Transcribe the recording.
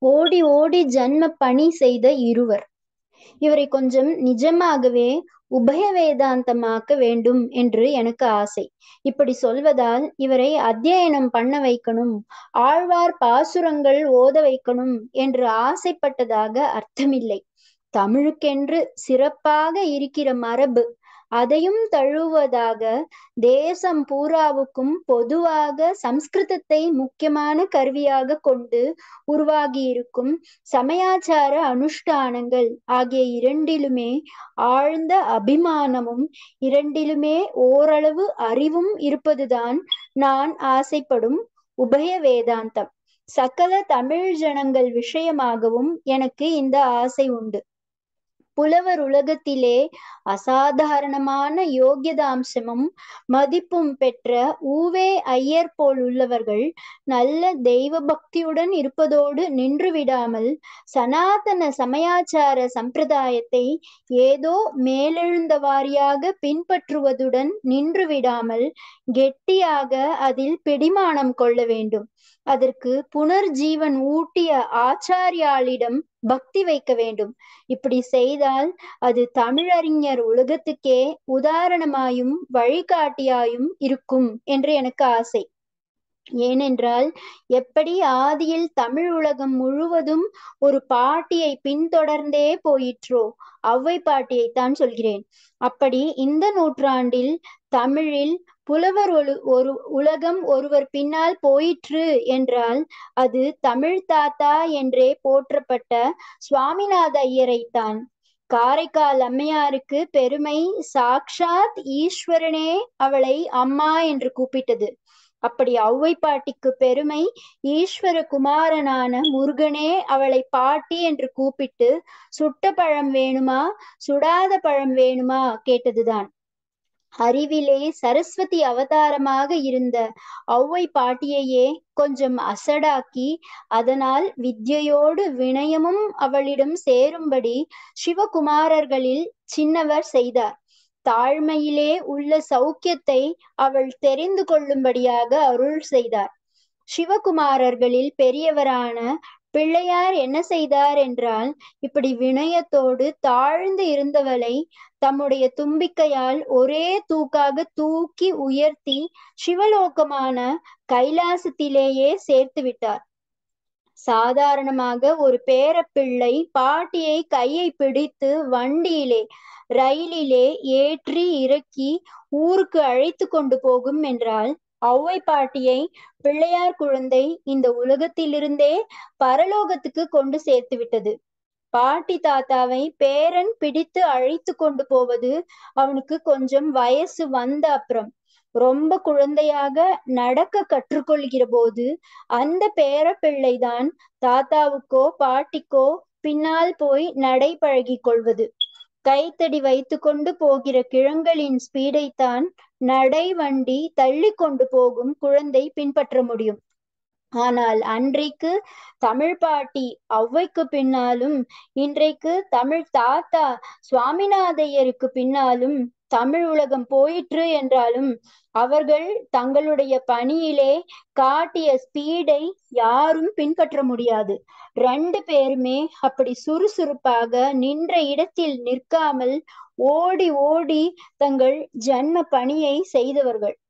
ஓடி ஓடி ஜன்ம பணி செய்த இருவர் இவரை கொஞ்சம் நிஜமாகவே உபய வேதாந்தமாக்க வேண்டும் என்று எனக்கு ஆசை இப்படி சொல்வதால் இவரை அத்தியனம் பண்ண வைக்கணும் ஆழ்வார் பாசுரங்கள் ஓத வைக்கணும் என்று ஆசைப்பட்டதாக அர்த்தமில்லை தமிழுக்கென்று சிறப்பாக இருக்கிற மரபு அதையும் தழுவதாக தேசம் பூராவுக்கும் பொதுவாக சம்ஸ்கிருதத்தை முக்கியமான கருவியாக கொண்டு உருவாகியிருக்கும் சமயாச்சார அனுஷ்டானங்கள் ஆகிய இரண்டிலுமே ஆழ்ந்த அபிமானமும் இரண்டிலுமே ஓரளவு அறிவும் இருப்பதுதான் நான் ஆசைப்படும் உபய வேதாந்தம் சகல தமிழ் ஜனங்கள் விஷயமாகவும் எனக்கு இந்த ஆசை உண்டு புலவர் உலகத்திலே அசாதாரணமான யோகியதாம்சமும் மதிப்பும் பெற்ற ஊவே ஐயர் போல் உள்ளவர்கள் நல்ல தெய்வ பக்தியுடன் இருப்பதோடு நின்று விடாமல் சனாதன சமயாச்சார சம்பிரதாயத்தை ஏதோ மேலெழுந்த வாரியாக பின்பற்றுவதுடன் நின்று விடாமல் கெட்டியாக அதில் பிடிமானம் கொள்ள வேண்டும் அதற்கு புனர்ஜீவன் ஊட்டிய ஆச்சாரியாளிடம் பக்தி வைக்க வேண்டும் இப்படி செய்தால் அது தமிழறிஞர் உலகத்துக்கே உதாரணமாயும் வழிகாட்டியாயும் இருக்கும் என்று எனக்கு ஆசை ஏனென்றால் எப்படி ஆதியில் தமிழ் உலகம் முழுவதும் ஒரு பாட்டியை பின்தொடர்ந்தே போயிற்றோ அவ்வை பாட்டியைத்தான் சொல்கிறேன் அப்படி இந்த நூற்றாண்டில் தமிழில் புலவர் ஒரு ஒரு உலகம் ஒருவர் பின்னால் போயிற்று என்றால் அது தமிழ் தாத்தா என்றே போற்றப்பட்ட சுவாமிநாத ஐயரைத்தான் காரைக்கால் அம்மையாருக்கு பெருமை சாக்ஷாத் ஈஸ்வரனே அவளை அம்மா என்று கூப்பிட்டது அப்படி ஔவை பாட்டிக்கு பெருமை ஈஸ்வர குமாரனான முருகனே அவளை பாட்டி என்று கூப்பிட்டு சுட்ட பழம் வேணுமா சுடாத பழம் வேணுமா கேட்டதுதான் அறிவிலே சரஸ்வதி அவதாரமாக இருந்த ஔவை பாட்டியையே கொஞ்சம் அசடாக்கி அதனால் வித்யையோடு வினயமும் அவளிடம் சேரும்படி சிவகுமாரர்களில் சின்னவர் செய்தார் தாழ்மையிலே உள்ள சௌக்கியத்தை அவள் தெரிந்து கொள்ளும்படியாக அருள் செய்தார் சிவகுமாரர்களில் பெரியவரான பிள்ளையார் என்ன செய்தார் என்றால் இப்படி வினயத்தோடு தாழ்ந்து இருந்தவளை தம்முடைய தும்பிக்கையால் ஒரே தூக்காக தூக்கி உயர்த்தி சிவலோகமான கைலாசத்திலேயே சேர்த்து விட்டார் சாதாரணமாக ஒரு பேரப்பிள்ளை பாட்டியை கையை பிடித்து வண்டியிலே ரயிலிலே ஏற்றி இறக்கி ஊருக்கு அழைத்து கொண்டு போகும் என்றால் ஔவை பாட்டியை பிள்ளையார் குழந்தை இந்த உலகத்திலிருந்தே பரலோகத்துக்கு கொண்டு சேர்த்து விட்டது பாட்டி தாத்தாவை பேரன் பிடித்து அழைத்து கொண்டு போவது அவனுக்கு கொஞ்சம் வயசு வந்த அப்புறம் ரொம்ப குழந்தையாக நடக்க கற்றுக்கொள்கிற போது அந்த பேர பிள்ளைதான் தாத்தாவுக்கோ பாட்டிக்கோ பின்னால் போய் நடை பழகி கொள்வது கைத்தடி வைத்து கொண்டு போகிற கிழங்களின் ஸ்பீடைத்தான் நடை வண்டி தள்ளி கொண்டு போகும் குழந்தை பின்பற்ற முடியும் ஆனால் அன்றைக்கு தமிழ் பாட்டி ஔவைக்கு பின்னாலும் இன்றைக்கு தமிழ் தாத்தா சுவாமிநாதையருக்கு பின்னாலும் தமிழ் உலகம் போயிற்று என்றாலும் அவர்கள் தங்களுடைய பணியிலே காட்டிய ஸ்பீடை யாரும் பின்பற்ற முடியாது ரெண்டு பேருமே அப்படி சுறுசுறுப்பாக நின்ற இடத்தில் நிற்காமல் ஓடி ஓடி தங்கள் ஜன்ம பணியை செய்தவர்கள்